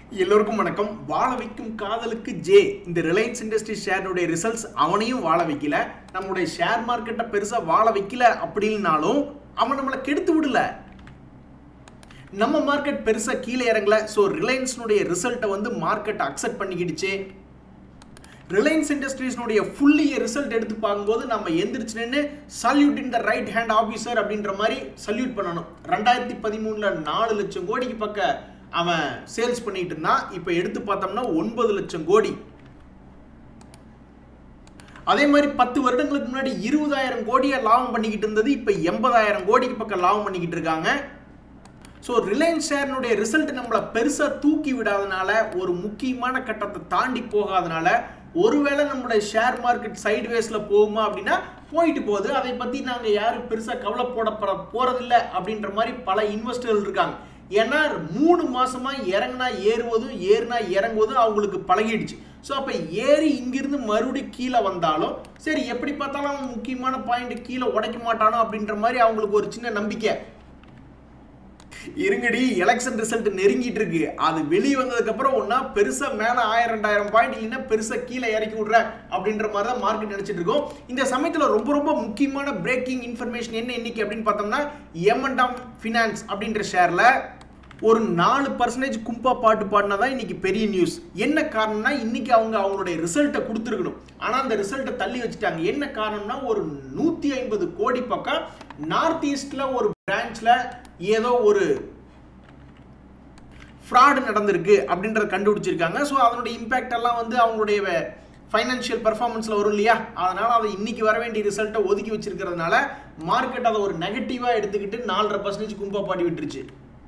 எல்லோருக்கும் வணக்கம் வாழ வைக்கும் காதலுக்கு ஜே இந்த ரிலையன்ஸ் இண்டஸ்ட்ரி ஷேருடைய ரிசல்ட்ஸ் அவனையும் வாழ வைக்கல நம்மளுடைய ஷேர் மார்க்கெட்டை பெருசா வாழ வைக்கல அப்படின்னாலும் அவன் நம்மளை கெடுத்து விடல நம்ம மார்க்கெட் பெருசா கீழே இறங்கல ஸோ ரிலையன்ஸ்னுடைய ரிசல்ட்டை வந்து மார்க்கெட் அக்செப்ட் பண்ணிக்கிடுச்சு ரிலையன்ஸ் இண்டஸ்ட்ரீஸ்னுடைய ஃபுல் இயர் ரிசல்ட் எடுத்து பார்க்கும்போது நம்ம எந்திரிச்சு நின்று salute in the right hand officer அப்படின்ற மாதிரி சல்யூட் பண்ணணும் ரெண்டாயிரத்தி பதிமூணுல நாலு லட்சம் கோடிக்கு பக்க அவன் சேல்ஸ் பண்ணிட்டு இருந்தான் இப்போ எடுத்து பார்த்தோம்னா ஒன்பது லட்சம் கோடி அதே மாதிரி பத்து வருடங்களுக்கு முன்னாடி இருபதாயிரம் கோடியை லாபம் பண்ணிக்கிட்டு இருந்தது இப்போ எண்பதாயிரம் கோடிக்கு பக்கம் லாபம் பண்ணிக்கிட்டு இருக்காங்க ஸோ ரிலையன்ஸ் ஷேர்னுடைய ரிசல்ட் நம்மளை பெருசாக தூக்கி விடாதனால ஒரு முக்கியமான கட்டத்தை தாண்டி போகாதனால ஒருவேளை நம்மளுடைய ஷேர் மார்க்கெட் சைட்வேஸில் போகுமா அப்படின்னா போயிட்டு போகுது அதை பற்றி நாங்கள் யாரும் பெருசாக கவலைப்பட போகிறதில்ல அப்படின்ற மாதிரி பல இன்வெஸ்டர்கள் இருக்காங்க ஏன்னா மூணு மாசமா இறங்குனா ஏறுவதும் ஏறுனா இறங்குவதும் அவங்களுக்கு பழகிடுச்சு ஸோ அப்போ ஏறி இங்கிருந்து மறுபடி கீழே வந்தாலும் சரி எப்படி பார்த்தாலும் அவன் முக்கியமான பாயிண்ட் கீழே உடைக்க மாட்டானோ அப்படின்ற மாதிரி அவங்களுக்கு ஒரு சின்ன நம்பிக்கை இருங்கடி எலெக்ஷன் ரிசல்ட் நெருங்கிட்டு இருக்கு அது வெளியே வந்ததுக்கு அப்புறம் ஒன்னா பெருசா மேல ஆயிரம் ரெண்டாயிரம் பாயிண்ட் இல்லைன்னா பெருசா கீழே இறக்கி விடுற அப்படின்ற மாதிரி தான் மார்க்கெட் நினைச்சிட்டு இருக்கோம் இந்த சமயத்துல ரொம்ப ரொம்ப முக்கியமான பிரேக்கிங் இன்ஃபர்மேஷன் என்ன இன்னைக்கு அப்படின்னு பார்த்தோம்னா எம்என்டாம் ஃபினான்ஸ் அப்படின்ற ஷேர்ல ஒரு நாலு பர்சன்டேஜ் கும்பா பாட்டு பாடினா தான் இன்னைக்கு பெரிய நியூஸ் என்ன காரணம்னா இன்னைக்கு அவங்க அவங்களுடைய ரிசல்ட்டை கொடுத்துருக்கணும் ஆனால் அந்த ரிசல்ட்டை தள்ளி வச்சுட்டாங்க என்ன காரணம்னா ஒரு நூற்றி ஐம்பது கோடி பக்கம் நார்த் ஈஸ்ட்ல ஒரு பிரான்ச்ல ஏதோ ஒரு ஃப்ராடு நடந்திருக்கு அப்படின்றத கண்டுபிடிச்சிருக்காங்க ஸோ அதனுடைய இம்பேக்ட் எல்லாம் வந்து அவங்களுடைய ஃபைனான்ஷியல் பர்ஃபார்மன்ஸில் வரும் இல்லையா அதனால் அதை இன்னைக்கு வர வேண்டிய ரிசல்ட்டை ஒதுக்கி வச்சிருக்கிறதுனால மார்க்கெட் அதை ஒரு நெகட்டிவாக எடுத்துக்கிட்டு நாலரை பர்சன்டேஜ் கும்பா பாடி விட்டுருச்சு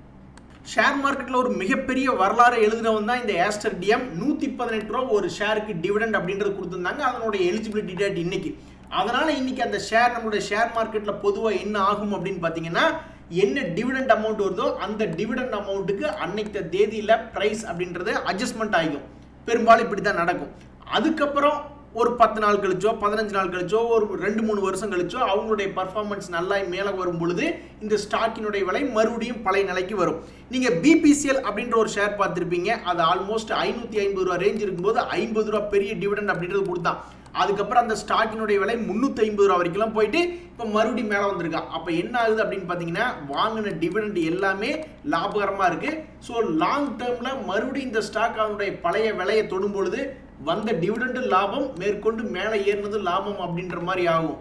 ஷேர் மார்க்கெட்டில் ஒரு மிகப்பெரிய வரலாறு எழுதினவன் தான் இந்த ஆஸ்டர் டிஎம் நூற்றி பதினெட்டு ரூபா ஒரு ஷேருக்கு டிவிடெண்ட் அப்படின்றது கொடுத்துருந்தாங்க அதனுடைய எலிஜிபிலிட்டி டேட் இன்னைக்கு அதனால இன்னைக்கு அந்த ஷேர் நம்மளுடைய ஷேர் மார்க்கெட்டில் பொதுவாக என்ன ஆகும் அப்படின்னு பார்த்தீங்கன்னா என்ன டிவிடெண்ட் அமௌண்ட் வருதோ அந்த டிவிடெண்ட் அமௌண்ட்டுக்கு அன்னைக்கு தேதியில் ப்ரைஸ் அப்படின்றது அட்ஜஸ்ட்மெண்ட் ஆகிக்கும் பெரும்பாலும் இப்படி தான் நடக்கும் அதுக்கப்புறம் ஒரு பத்து நாள் கழிச்சோ பதினஞ்சு நாள் கழிச்சோ ஒரு ரெண்டு மூணு வருஷம் கழிச்சோ அவங்களுடைய பர்ஃபார்மன்ஸ் நல்லா மேலே வரும் பொழுது இந்த ஸ்டாக்கினுடைய விலை மறுபடியும் பழைய நிலைக்கு வரும் நீங்கள் பிபிசிஎல் அப்படின்ற ஒரு ஷேர் பார்த்துருப்பீங்க அது ஆல்மோஸ்ட் ஐநூற்றி ஐம்பது ரூபா ரேஞ்ச் இருக்கும்போது ஐம்பது ரூபா பெரிய டிவிடெண்ட் அப்படின்றது கொடுத்தான் அதுக்கப்புறம் அந்த ஸ்டாக்கினுடைய விலை முந்நூற்றி ஐம்பது ரூபா வரைக்கும்லாம் போயிட்டு இப்போ மறுபடியும் மேலே வந்திருக்கான் அப்போ என்ன ஆகுது அப்படின்னு பார்த்தீங்கன்னா வாங்கின டிவிடெண்ட் எல்லாமே லாபகரமாக இருக்குது ஸோ லாங் டேர்மில் மறுபடியும் இந்த ஸ்டாக் அவனுடைய பழைய விலையை தொடும் பொழுது வந்த டிவிடெண்ட் லாபம் மேற்கொண்டு மேலே ஏறினது லாபம் அப்படின்ற மாதிரி ஆகும்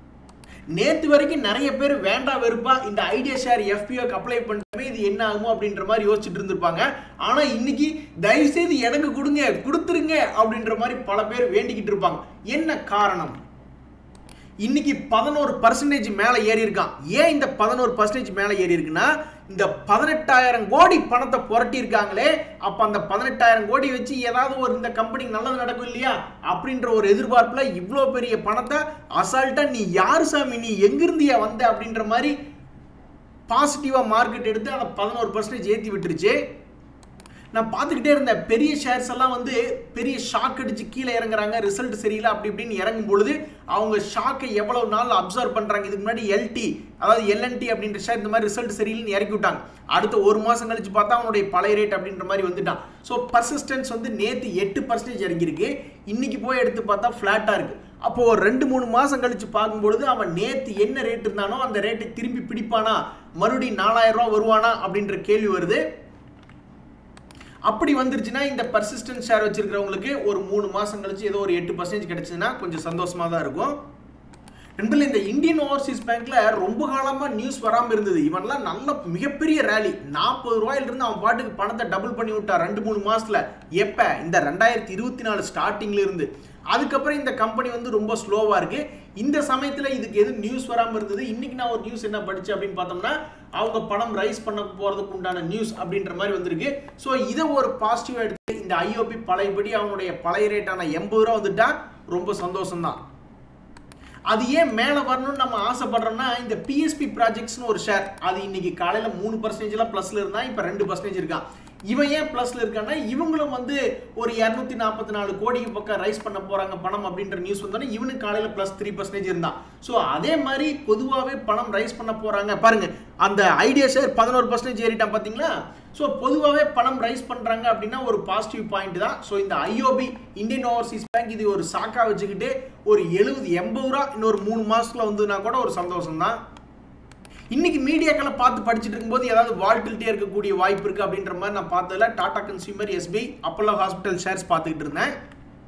நேத்து வரைக்கும் நிறைய பேர் வேண்டாம் வெறுப்பா இந்த ஐடியா ஷேர் எஃபிஓக்கு அப்ளை பண்ணிட்டோமே இது என்ன ஆகுமோ அப்படின்ற மாதிரி யோசிச்சுட்டு இருந்திருப்பாங்க ஆனா இன்னைக்கு தயவு செய்து எனக்கு கொடுங்க கொடுத்துருங்க அப்படின்ற மாதிரி பல பேர் வேண்டிக்கிட்டு இருப்பாங்க என்ன காரணம் இன்னைக்கு பதினோரு பர்சன்டேஜ் மேலே ஏறி இருக்கான் ஏன் இந்த பதினோரு பர்சன்டேஜ் மேலே ஏறி இருக்குன்னா இந்த பதினெட்டாயிரம் கோடி பணத்தை புரட்டி இருக்காங்களே அப்போ அந்த பதினெட்டாயிரம் கோடி வச்சு ஏதாவது ஒரு இந்த கம்பெனிக்கு நல்லது நடக்கும் இல்லையா அப்படின்ற ஒரு எதிர்பார்ப்பில் இவ்வளோ பெரிய பணத்தை அசால்ட்டாக நீ யார் சாமி நீ எங்கிருந்தியா வந்த அப்படின்ற மாதிரி பாசிட்டிவாக மார்க்கெட் எடுத்து அதை பதினோரு பர்சன்டேஜ் ஏற்றி விட்டுருச்சு நான் பார்த்துக்கிட்டே இருந்தேன் பெரிய ஷேர்ஸ் எல்லாம் வந்து பெரிய ஷாக் அடிச்சு கீழே இறங்குறாங்க ரிசல்ட் சரியில்லை அப்படி இப்படின்னு இறங்கும் பொழுது அவங்க ஷாக்கை எவ்வளவு நாள் அப்சர்வ் பண்ணுறாங்க இதுக்கு முன்னாடி எல்டி அதாவது எல்என்டி அப்படின்ற ஷேர் இந்த மாதிரி ரிசல்ட் சரியில்லைன்னு இறக்கி விட்டாங்க அடுத்த ஒரு மாதம் கழிச்சு பார்த்தா அவனுடைய பழைய ரேட் அப்படின்ற மாதிரி வந்துட்டான் ஸோ பர்சிஸ்டன்ஸ் வந்து நேற்று எட்டு பர்சன்டேஜ் இறங்கியிருக்கு இன்னைக்கு போய் எடுத்து பார்த்தா ஃப்ளாட்டாக இருக்குது அப்போது ஒரு ரெண்டு மூணு மாதம் கழிச்சு பார்க்கும்பொழுது அவன் நேற்று என்ன ரேட் இருந்தானோ அந்த ரேட்டை திரும்பி பிடிப்பானா மறுபடியும் நாலாயிரம் ரூபா வருவானா அப்படின்ற கேள்வி வருது அப்படி வந்துருச்சுன்னா இந்த பர்சிஸ்டன்ட் ஷேர் வச்சிருக்கிறவங்களுக்கு ஒரு மூணு மாதம் கழிச்சு ஏதோ ஒரு எட்டு பர்சன்டேஜ் கிடைச்சதுன்னா கொஞ்சம் சந்தோஷமாக தான் இருக்கும் நண்பர்கள் இந்த இந்தியன் ஓவர்சீஸ் பேங்க்ல ரொம்ப காலமா நியூஸ் வராம இருந்தது இவன்லாம் நல்ல மிகப்பெரிய ரேலி நாற்பது ரூபாயில இருந்து அவன் பாட்டுக்கு பணத்தை டபுள் பண்ணி விட்டா ரெண்டு மூணு மாசத்துல எப்ப இந்த ரெண்டாயிரத்தி இருபத்தி நாலு ஸ்டார்டிங்ல இருந்து அதுக்கப்புறம் இந்த கம்பெனி வந்து ரொம்ப ஸ்லோவா இருக்கு இந்த சமயத்துல இதுக்கு எது நியூஸ் வராம இருந்தது இன்னைக்கு நான் ஒரு நியூஸ் என்ன படிச்சேன் அப்படின்னு பார்த்தோம்னா அவங்க பணம் ரைஸ் பண்ண போறதுக்கு உண்டான நியூஸ் அப்படின்ற மாதிரி வந்திருக்கு ஸோ இதை ஒரு பாசிட்டிவா எடுத்து இந்த ஐஓபி பழையபடி அவனுடைய பழைய ரேட்டான எண்பது ரூபா வந்துட்டா ரொம்ப சந்தோஷம் தான் அது ஏன் மேலே வரணும்னு நம்ம ஆசைப்படுறோம்னா இந்த பிஎஸ்பி ப்ராஜெக்ட்ஸ்னு ஒரு ஷேர் அது இன்னைக்கு காலையில் மூணு பர்சன்டேஜ்லாம் ப்ளஸில் இருந்தால் இப்போ ரெண்டு பர்சன்டேஜ் இருக்கான் இவன் ஏன் பிளஸ்ல இருக்கான்னா இவங்களும் வந்து ஒரு இரநூத்தி நாற்பத்தி நாலு கோடிக்கு பக்கம் ரைஸ் பண்ண போறாங்க பணம் அப்படின்ற நியூஸ் வந்தோன்னே இவனுக்கு காலையில பிளஸ் த்ரீ பர்சன்டேஜ் இருந்தான் ஸோ அதே மாதிரி பொதுவாகவே பணம் ரைஸ் பண்ண போறாங்க பாருங்க அந்த ஐடியா ஷேர் பதினோரு பர்சன்டேஜ் ஏறிட்டான் பாத்தீங்களா ஸோ பொதுவாகவே பணம் ரைஸ் பண்றாங்க அப்படின்னா ஒரு பாசிட்டிவ் பாயிண்ட் தான் ஸோ இந்த ஐஓபி இந்தியன் ஓவர்சீஸ் பேங்க் இது ஒரு சாக்கா வச்சுக்கிட்டு ஒரு எழுபது எண்பது ரூபா இன்னொரு மூணு மாசத்துல வந்துன்னா கூட ஒரு சந்தோஷம் தான் இன்னைக்கு மீடியாக்களை பார்த்து படிச்சுட்டு இருக்கும்போது ஏதாவது வால்டிலிட்டியாக இருக்கக்கூடிய வாய்ப்பு இருக்குது அப்படின்ற மாதிரி நான் பார்த்ததுல Tata consumer SBI Apollo hospital shares பார்த்துக்கிட்டு இருந்தேன்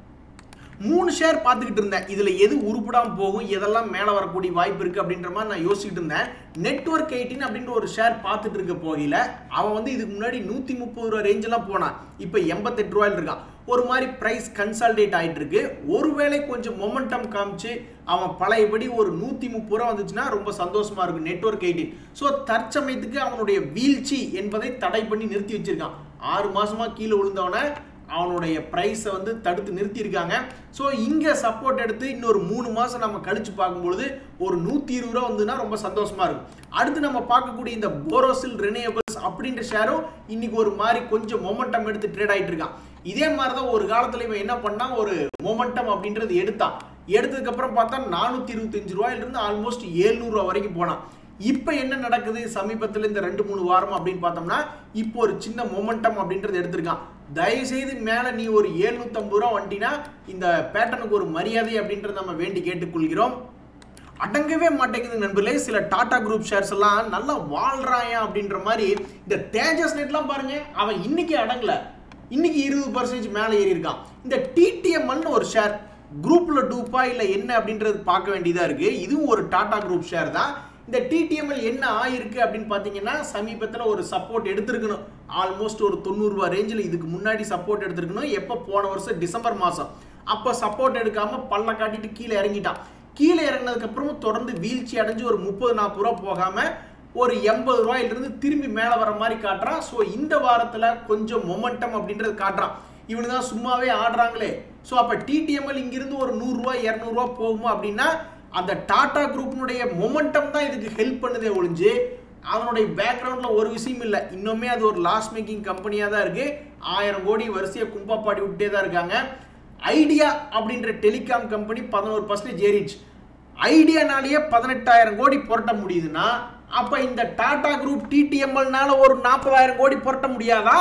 மூணு ஷேர் பார்த்துக்கிட்டு இருந்தேன் இதில் எது உருப்படாமல் போகும் எதெல்லாம் மேலே வரக்கூடிய வாய்ப்பு இருக்குது அப்படின்ற மாதிரி நான் யோசிச்சுட்டு இருந்தேன் நெட்ஒர்க் எயிட்டின் அப்படின்ற ஒரு ஷேர் பார்த்துட்டு இருக்க போகையில் அவன் வந்து இதுக்கு முன்னாடி நூற்றி முப்பது ரூபா ரேஞ்செல்லாம் போனான் இப்போ எண்பத்தெட்டு ரூபாயில் இருக்கான் ஒரு மாதிரி ப்ரைஸ் கன்சால்டேட் ஆகிட்டு இருக்கு ஒருவேளை கொஞ்சம் மொமெண்டம் காமிச்சு அவன் பழையபடி ஒரு நூற்றி முப்பது ரூபா வந்துச்சுன்னா ரொம்ப சந்தோஷமா இருக்கும் நெட்ஒர்க் எயிட்டின் ஸோ தற்சமயத்துக்கு அவனுடைய வீழ்ச்சி என்பதை தடை பண்ணி நிறுத்தி வச்சிருக்கான் ஆறு மாசமா கீழே விழுந்தவன அவனுடைய ப்ரைஸை வந்து தடுத்து நிறுத்தியிருக்காங்க ஸோ இங்கே சப்போர்ட் எடுத்து இன்னொரு மூணு மாதம் நம்ம கழிச்சு பார்க்கும்பொழுது ஒரு நூற்றி இருபது ரூபா வந்துன்னா ரொம்ப சந்தோஷமா இருக்கும் அடுத்து நம்ம பார்க்கக்கூடிய இந்த போரோசில் ரினியபிள்ஸ் அப்படின்ற ஷேரும் இன்னைக்கு ஒரு மாதிரி கொஞ்சம் மொமெண்டம் எடுத்து ட்ரேட் ஆகிட்டு இருக்கான் இதே மாதிரி தான் ஒரு காலத்தில் இவன் என்ன பண்ணான் ஒரு மொமெண்டம் அப்படின்றது எடுத்தான் எடுத்ததுக்கப்புறம் பார்த்தா நானூற்றி இருபத்தஞ்சு ரூபாயிலிருந்து ஆல்மோஸ்ட் ஏழ்நூறுவா வரைக்கும் போனான் இப்போ என்ன நடக்குது சமீபத்தில் இந்த ரெண்டு மூணு வாரம் அப்படின்னு பார்த்தோம்னா இப்போ ஒரு சின்ன மொமெண்டம் அப்படின்றது எடுத்திருக்கான் தயவுசெய்து மேலே நீ ஒரு ஏழ்நூற்றம்பது ரூபா வந்துட்டினா இந்த பேட்டர்னுக்கு ஒரு மரியாதை அப்படின்றத நம்ம வேண்டி கேட்டுக்கொள்கிறோம் அடங்கவே மாட்டேங்குது நண்பர்களே சில டாடா குரூப் ஷேர்ஸ் எல்லாம் நல்லா வாழ்றாயா அப்படின்ற மாதிரி இந்த தேஜஸ் நெட்லாம் பாருங்க அவன் இன்னைக்கு அடங்கல இன்னைக்கு இருபது பர்சன்டேஜ் மேலே ஏறி இருக்கான் இந்த டிடிஎம்எல்னு ஒரு ஷேர் குரூப்ல டூப்பா இல்லை என்ன அப்படின்றது பார்க்க வேண்டியதா இருக்கு இதுவும் ஒரு டாடா குரூப் ஷேர் தான் இந்த டிடிஎம்எல் என்ன ஆயிருக்கு அப்படின்னு பார்த்தீங்கன்னா சமீபத்தில் ஒரு சப்போர்ட் எடுத்திருக்கணும் ஆல்மோஸ்ட் ஒரு தொண்ணூறுரூவா ரேஞ்சில் இதுக்கு முன்னாடி சப்போர்ட் எடுத்திருக்கணும் எப்போ போன வருஷம் டிசம்பர் மாதம் அப்போ சப்போர்ட் எடுக்காம பல்ல காட்டிட்டு கீழே இறங்கிட்டான் கீழே இறங்கினதுக்கு அப்புறமும் தொடர்ந்து வீழ்ச்சி அடைஞ்சு ஒரு முப்பது நாற்பது ரூபா போகாம ஒரு எண்பது ரூபாயிலிருந்து திரும்பி மேலே வர மாதிரி காட்டுறான் ஸோ இந்த வாரத்தில் கொஞ்சம் மொமெண்டம் அப்படின்றது காட்டுறான் இவனு தான் சும்மாவே ஆடுறாங்களே ஸோ அப்போ டிடிஎம்எல் இங்கிருந்து ஒரு நூறுரூவா இரநூறுவா போகுமா அப்படின்னா அந்த டாடா குரூப்னுடைய மொமெண்டம் தான் இதுக்கு ஹெல்ப் பண்ணுதே ஒழிஞ்சு அதனுடைய பேக்ரவுண்டில் ஒரு விஷயம் இல்லை இன்னுமே அது ஒரு லாஸ் மேக்கிங் கம்பெனியாக தான் இருக்குது ஆயிரம் கோடி வரிசையை கும்பாப்பாடி விட்டே தான் இருக்காங்க ஐடியா அப்படின்ற டெலிகாம் கம்பெனி பதினோரு பர்சன்டேஜ் ஏறிச்சு ஐடியானாலேயே பதினெட்டாயிரம் கோடி புரட்ட முடியுதுன்னா அப்போ இந்த டாடா குரூப் டிடிஎம்எல்னால ஒரு நாற்பதாயிரம் கோடி புரட்ட முடியாதா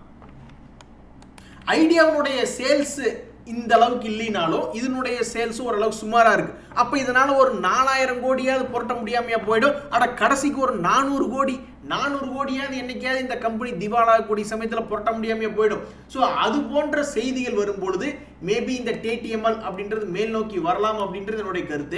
ஐடியாவுடைய சேல்ஸ் இந்த அளவுக்கு இல்லைனாலும் இதனுடைய சேல்ஸ் ஓரளவுக்கு சுமாரா இருக்கு அப்ப இதனால ஒரு நாலாயிரம் கோடியாவது புரட்ட முடியாமையா போயிடும் அட கடைசிக்கு ஒரு நானூறு கோடி நானூறு கோடியாவது என்னைக்காவது இந்த கம்பெனி திவாலாகக்கூடிய சமயத்தில் புரட்ட முடியாமையா போயிடும் ஸோ அது போன்ற செய்திகள் வரும்பொழுது மேபி இந்த டிடிஎம்எல் அப்படின்றது மேல் நோக்கி வரலாம் அப்படின்றது என்னுடைய கருத்து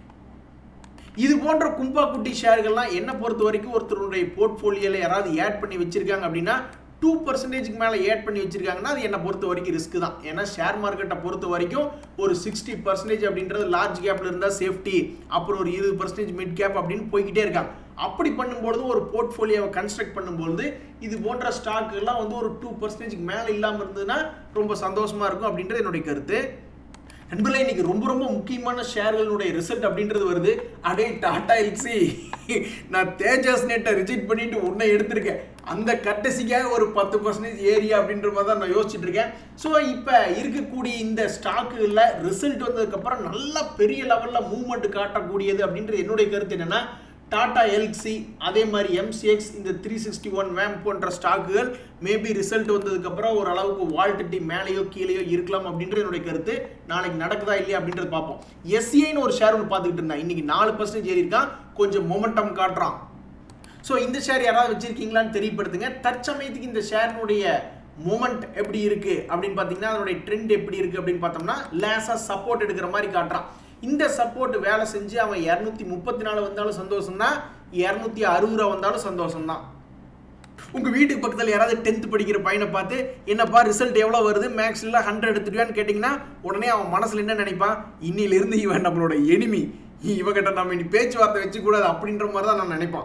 இது போன்ற கும்பா குட்டி ஷேர்கள்லாம் என்ன பொறுத்த வரைக்கும் ஒருத்தருடைய போர்ட்ஃபோலியோல யாராவது ஆட் பண்ணி வச்சிருக்காங்க அப்படின்னா டூ பர்சன்டேஜ்க்கு மேலே ஆட் பண்ணி வச்சிருக்காங்கன்னா அது என்னை பொறுத்த வரைக்கும் ரிஸ்க் தான் ஏன்னா ஷேர் மார்க்கெட்டை பொறுத்த வரைக்கும் ஒரு சிக்ஸ்டி பர்சன்டேஜ் அப்படின்றது லார்ஜ் கேப்ல இருந்தால் சேஃப்டி அப்புறம் ஒரு இருபது பர்சன்டேஜ் மிட் கேப் அப்படின்னு போய்கிட்டே இருக்காங்க அப்படி பண்ணும்பொழுது ஒரு போர்ட்ஃபோலியோவை கன்ஸ்ட்ரக்ட் பண்ணும்பொழுது இது போன்ற ஸ்டாக் எல்லாம் வந்து ஒரு டூ பர்சன்டேஜ்க்கு மேலே இல்லாமல் இருந்ததுன்னா ரொம்ப சந்தோஷமா இருக்கும் அப்படின்றது என்னுடைய கருத்து நண்பர்களே இன்னைக்கு ரொம்ப ரொம்ப முக்கியமான ஷேர்களுடைய ரிசல்ட் அப்படின்றது வருது அடே டாடா எல்சி நான் தேஜஸ் நெட்டை ரிஜெக்ட் பண்ணிட்டு உன்னை எடுத்திருக்கேன் அந்த கட்டசிக்காக ஒரு பத்து பர்சன்டேஜ் ஏரியா அப்படின்ற மாதிரி தான் நான் யோசிச்சுட்டு இருக்கேன் ஸோ இப்போ இருக்கக்கூடிய இந்த ஸ்டாக்குகளில் ரிசல்ட் வந்ததுக்கப்புறம் நல்ல பெரிய லெவலில் மூவ்மெண்ட் காட்டக்கூடியது அப்படின்றது என்னுடைய கருத்து என்னன்னா டாடா எல்சி அதே மாதிரி எம்சிஎக்ஸ் இந்த த்ரீ சிக்ஸ்டி ஒன் வேம் போன்ற ஸ்டாக்குகள் மேபி ரிசல்ட் வந்ததுக்கப்புறம் ஓரளவுக்கு வால்டிட்டி மேலேயோ கீழேயோ இருக்கலாம் அப்படின்றது என்னுடைய கருத்து நாளைக்கு நடக்குதா இல்லையா அப்படின்றது பார்ப்போம் எஸ்சிஐன்னு ஒரு ஷேர் ஒன்று பார்த்துக்கிட்டு இருந்தேன் இன்னைக்கு நாலு பர்சன்டேஜ் ஏறி இருக்கான் கொஞ்சம் மொமெண்டம் காட்டுறான் ஸோ இந்த ஷேர் யாராவது வச்சிருக்கீங்களான்னு தெரியப்படுத்துங்க தற்சமயத்துக்கு இந்த ஷேரினுடைய மூமெண்ட் எப்படி இருக்கு அப்படின்னு பார்த்தீங்கன்னா அதனுடைய ட்ரெண்ட் எப்படி இருக்கு அப்படின்னு பார்த்தோம்னா லேசாக சப்போர்ட் எடுக்கிற மாதிரி காட்டுறான் இந்த சப்போர்ட் வேலை செஞ்சு அவன் இரநூத்தி முப்பத்தி நாலு வந்தாலும் சந்தோஷம் தான் இரநூத்தி அறுபது ரூபா வந்தாலும் சந்தோஷம் தான் உங்க வீட்டுக்கு பக்கத்தில் யாராவது டென்த் படிக்கிற பையனை பார்த்து என்னப்பா ரிசல்ட் எவ்வளோ வருது மேக்ஸ்ல ஹண்ட்ரட் எடுத்துட்டியான்னு கேட்டிங்கன்னா உடனே அவன் மனசுல என்ன நினைப்பான் இன்னிலிருந்து இவன் நம்மளோட எனிமி இவகிட்ட நம்ம இனி பேச்சுவார்த்தை வச்சுக்கூடாது அப்படின்ற மாதிரி தான் நான் நினைப்பான்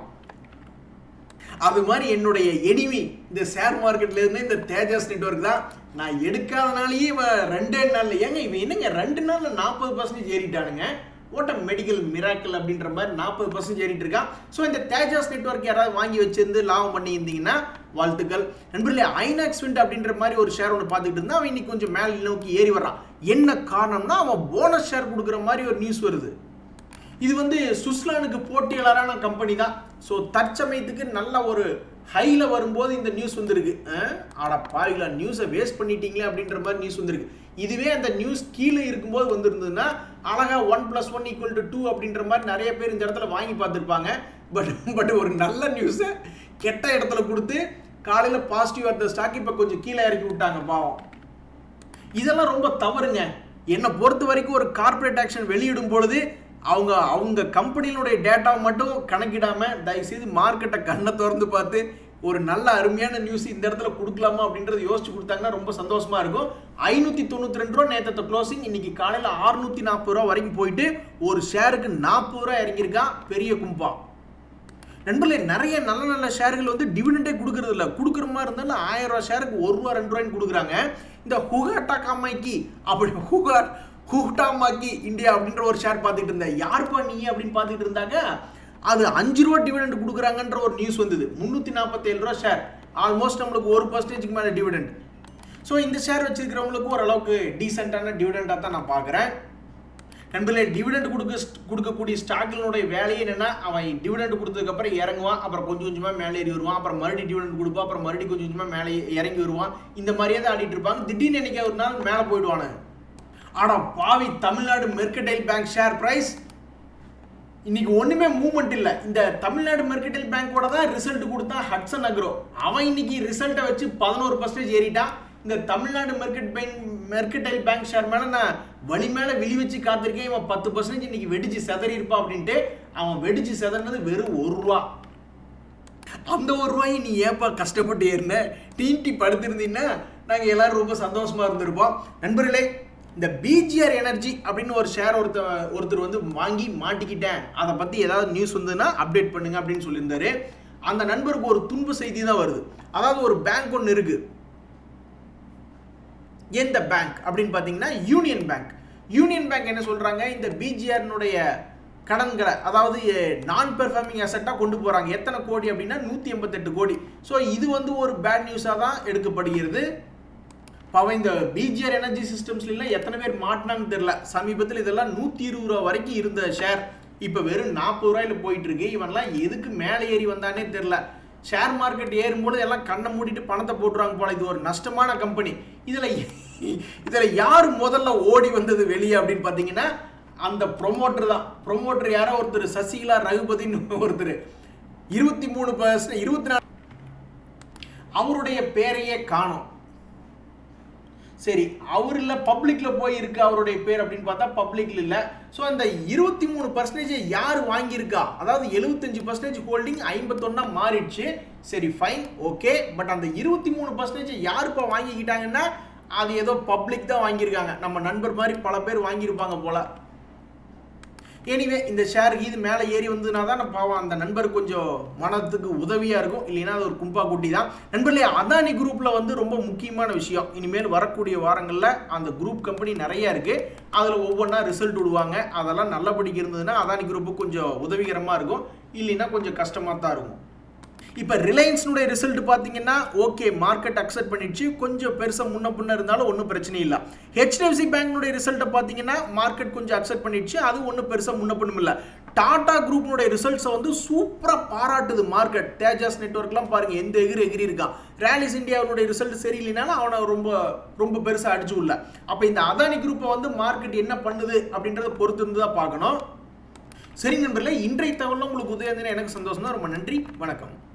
அது மாதிரி என்னுடைய எனிமி இந்த ஷேர் மார்க்கெட்ல இருந்து இந்த தேஜஸ் நெட்ஒர்க் தான் நான் எடுக்காதனாலேயே இவன் ரெண்டே நாள்ல ஏங்க இவன் என்னங்க ரெண்டு நாள்ல நாற்பது பர்சன்டேஜ் ஏறிட்டானுங்க ஓட்ட மெடிக்கல் மிராக்கல் அப்படின்ற மாதிரி நாற்பது பர்சன்ட் ஏறிட்டு இருக்கான் ஸோ இந்த தேஜாஸ் நெட்ஒர்க் யாராவது வாங்கி வச்சிருந்து லாபம் பண்ணி இருந்தீங்கன்னா வாழ்த்துக்கள் நண்பர்களே ஐநாக்ஸ் விண்ட் அப்படின்ற மாதிரி ஒரு ஷேர் ஒன்று பார்த்துக்கிட்டு இருந்தா அவன் இன்னைக்கு கொஞ்சம் மேல் நோக்கி ஏறி வர்றான் என்ன காரணம்னா அவன் போனஸ் ஷேர் கொடுக்குற மாதிரி ஒரு நியூஸ் வருது இது வந்து சுவிட்சர்லாந்துக்கு போட்டியாளரான கம்பெனி தான் ஸோ தற்சமயத்துக்கு நல்ல ஒரு ஹையில் வரும்போது இந்த நியூஸ் வந்திருக்கு அஹ், அட பாவிங்களா நியூஸை வேஸ்ட் பண்ணிட்டீங்களே அப்படின்ற மாதிரி நியூஸ் வந்திருக்கு இதுவே அந்த நியூஸ் கீழே இருக்கும்போது வந்திருந்ததுன்னா அழகா one plus one equal to two அப்படின்ற மாதிரி நிறைய பேர் இந்த இடத்துல வாங்கி பார்த்துருப்பாங்க பட் பட் ஒரு நல்ல நியூஸை கெட்ட இடத்துல கொடுத்து காலையில் பாசிட்டிவ் அந்த ஸ்டாக் இப்போ கொஞ்சம் கீழே இறக்கி விட்டாங்க பாவம் இதெல்லாம் ரொம்ப தவறுங்க என்னை பொறுத்த வரைக்கும் ஒரு கார்ப்பரேட் ஆக்ஷன் வெளியிடும் பொழுது அவங்க அவங்க கம்பெனியினுடைய டேட்டாவை மட்டும் கணக்கிடாம தயவுசெய்து மார்க்கெட்டை கண்ணை திறந்து பார்த்து ஒரு நல்ல அருமையான நியூஸ் இந்த இடத்துல கொடுக்கலாமா அப்படின்றத யோசிச்சு கொடுத்தாங்கன்னா ரொம்ப சந்தோஷமா இருக்கும் ஐநூத்தி தொண்ணூத்தி ரெண்டு ரூபா நேற்று க்ளோசிங் இன்னைக்கு காலையில் அறுநூத்தி நாற்பது ரூபா வரைக்கும் போயிட்டு ஒரு ஷேருக்கு நாற்பது ரூபா இறங்கியிருக்கான் பெரிய கும்பா நண்பர்களே நிறைய நல்ல நல்ல ஷேர்கள் வந்து டிவிடெண்டே கொடுக்கறது இல்ல கொடுக்குற மாதிரி இருந்தாலும் ஆயிரம் ரூபாய் ஷேருக்கு ஒரு ரூபா ரெண்டு ரூபாய்ன்னு கொடுக்குறாங்க இந்த ஹுகாட்டா காமாக்கி அப்படி ஹுகா ஹுட்டாமாக்கி இந்தியா அப்படின்ற ஒரு ஷேர் பார்த்துட்டு இருந்தேன் யாருப்பா நீ அப்படின்னு பார்த்துட்டு இருந்தாங்க அது அஞ்சு ரூபா டிவிடெண்ட் கொடுக்குறாங்கன்ற ஒரு நியூஸ் வந்தது முந்நூற்றி நாற்பத்தேழு ரூபா ஷேர் ஆல்மோஸ்ட் நம்மளுக்கு ஒரு பர்சன்டேஜுக்கு மேலே டிவிடெண்ட் ஸோ இந்த ஷேர் வச்சிருக்கிறவங்களுக்கு ஓரளவுக்கு டீசெண்டான டிவிடெண்டாக தான் நான் பார்க்குறேன் நண்பர்களே டிவிடெண்ட் கொடுக்க கொடுக்கக்கூடிய ஸ்டாக்களுடைய வேலையே என்னன்னா அவன் டிவிடெண்ட் கொடுத்ததுக்கப்புறம் இறங்குவான் அப்புறம் கொஞ்சம் கொஞ்சமாக மேலே ஏறி வருவான் அப்புறம் மறுபடியும் டிவிடெண்ட் கொடுப்பான் அப்புறம் மறுபடியும் கொஞ்சம் கொஞ்சமாக மேலே இறங்கி வருவான் இந்த மாதிரியே தான் ஆடிட்டு இருப்பாங்க திடீர்னு என்னைக்கு ஒரு நாள் மேலே போயிடுவானு ஆனா பாவி Tamil Nadu mercantile bank share price இன்னைக்கு ஒண்ணுமே மூவ்மெண்ட் இல்ல இந்த தமிழ்நாடு மெர்கடைல் பேங்கோட தான் ரிசல்ட் கொடுத்தான் ஹட்சன் அக்ரோ அவன் இன்னைக்கு ரிசல்ட்டை வச்சு பதினோரு பர்சன்டேஜ் ஏறிட்டான் இந்த தமிழ்நாடு மெர்கட் பேங்க் மெர்கடைல் பேங்க் ஷேர் மேல நான் வழி மேல விழி வச்சு காத்திருக்கேன் இவன் பத்து பர்சன்டேஜ் இன்னைக்கு வெடிச்சு செதறி இருப்பான் அப்படின்ட்டு அவன் வெடிச்சு செதறினது வெறும் ஒரு ரூபா அந்த ஒரு ரூபாயை நீ ஏப்பா கஷ்டப்பட்டு ஏறின டீன்டி படுத்திருந்தீங்கன்னா நாங்கள் எல்லாரும் ரொம்ப சந்தோஷமா இருந்திருப்போம் நண்பர்களே இந்த பிஜிஆர் எனர்ஜி அப்படின்னு ஒரு ஷேர் ஒருத்தர் ஒருத்தர் வந்து வாங்கி மாட்டிக்கிட்டேன் அதை பற்றி ஏதாவது நியூஸ் வந்ததுன்னா அப்டேட் பண்ணுங்க அப்படின்னு சொல்லியிருந்தாரு அந்த நண்பருக்கு ஒரு துன்பு செய்தி தான் வருது அதாவது ஒரு பேங்க் ஒன்று இருக்கு எந்த பேங்க் அப்படின்னு பார்த்தீங்கன்னா யூனியன் பேங்க் யூனியன் பேங்க் என்ன சொல்றாங்க இந்த பிஜிஆர்னுடைய கடன்களை அதாவது நான் பெர்ஃபார்மிங் அசட்டாக கொண்டு போகிறாங்க எத்தனை கோடி அப்படின்னா நூற்றி எண்பத்தெட்டு கோடி ஸோ இது வந்து ஒரு பேட் நியூஸாக தான் எடுக்கப்படுகிறது பாவம் இந்த பிஜிஆர் எனர்ஜி சிஸ்டம்ஸ்லாம் எத்தனை பேர் மாட்டினாங்கன்னு தெரியல சமீபத்தில் இதெல்லாம் நூற்றி இருபது ரூபா வரைக்கும் இருந்த ஷேர் இப்போ வெறும் நாற்பது ரூபாயில போயிட்டு இருக்கு இவன்லாம் எதுக்கு மேலே ஏறி வந்தானே தெரில ஷேர் மார்க்கெட் ஏறும்போது எல்லாம் கண்ணை மூடிட்டு பணத்தை போட்டுருவாங்க போல இது ஒரு நஷ்டமான கம்பெனி இதில் இதில் யார் முதல்ல ஓடி வந்தது வெளியே அப்படின்னு பார்த்தீங்கன்னா அந்த ப்ரொமோட்டர் தான் ப்ரொமோட்டர் யாரோ ஒருத்தர் சசிகலா ரகுபதின்னு ஒருத்தர் இருபத்தி மூணு பர்சன்ட் இருபத்தி நாலு அவருடைய பேரையே காணோம் சரி அவர் இல்லை பப்ளிக்கில் போய் இருக்கு அவருடைய பேர் அப்படின்னு பார்த்தா பப்ளிக்ல இல்லை ஸோ அந்த இருபத்தி மூணு பர்சன்டேஜ் யார் வாங்கியிருக்கா அதாவது எழுபத்தஞ்சு பர்சன்டேஜ் ஹோல்டிங் ஐம்பத்தொன்னா மாறிடுச்சு சரி ஃபைன் ஓகே பட் அந்த இருபத்தி மூணு பர்சன்டேஜ் யார் இப்போ வாங்கிக்கிட்டாங்கன்னா அது ஏதோ பப்ளிக் தான் வாங்கியிருக்காங்க நம்ம நண்பர் மாதிரி பல பேர் வாங்கியிருப்பாங்க போல எனிவே இந்த ஷேர் இது மேலே ஏறி வந்ததுனா தான் நான் பாவம் அந்த நண்பர் கொஞ்சம் மனத்துக்கு உதவியாக இருக்கும் இல்லைன்னா அது ஒரு கும்பா குட்டி தான் நண்பர்களே அதானி குரூப்பில் வந்து ரொம்ப முக்கியமான விஷயம் இனிமேல் வரக்கூடிய வாரங்களில் அந்த குரூப் கம்பெனி நிறைய இருக்குது அதில் ஒவ்வொன்றா ரிசல்ட் விடுவாங்க அதெல்லாம் நல்லபடிக்கு இருந்ததுன்னா அதானி குரூப்பு கொஞ்சம் உதவிகரமாக இருக்கும் இல்லைன்னா கொஞ்சம் கஷ்டமாக தான் இருக்கும் இப்போ ரிலையன்ஸ்னுடைய ரிசல்ட் பார்த்தீங்கன்னா ஓகே மார்க்கெட் அக்செப்ட் பண்ணிடுச்சு கொஞ்சம் பெருசாக முன்ன பின்ன இருந்தாலும் ஒன்றும் பிரச்சனை இல்லை ஹெச்டிஎஃப்சி பேங்க்னுடைய ரிசல்ட்டை பார்த்தீங்கன்னா மார்க்கெட் கொஞ்சம் அக்செப்ட் பண்ணிடுச்சு அது ஒன்றும் பெருசாக முன்ன பின்னும் இல்லை டாடா குரூப்னுடைய ரிசல்ட்ஸை வந்து சூப்பராக பாராட்டுது மார்க்கெட் தேஜாஸ் நெட்ஒர்க்லாம் பாருங்க எந்த எகிரி எகிரி இருக்கான் ரேலிஸ் இந்தியாவுடைய ரிசல்ட் சரியில்லைனாலும் அவனை ரொம்ப ரொம்ப பெருசாக அடிச்சு உள்ள அப்போ இந்த அதானி குரூப்பை வந்து மார்க்கெட் என்ன பண்ணுது அப்படின்றத பொறுத்து இருந்து தான் பார்க்கணும் சரி நண்பர்களே இன்றைய தகவலில் உங்களுக்கு உதவி எனக்கு சந்தோஷம் தான் ரொம்ப நன்றி வணக்கம்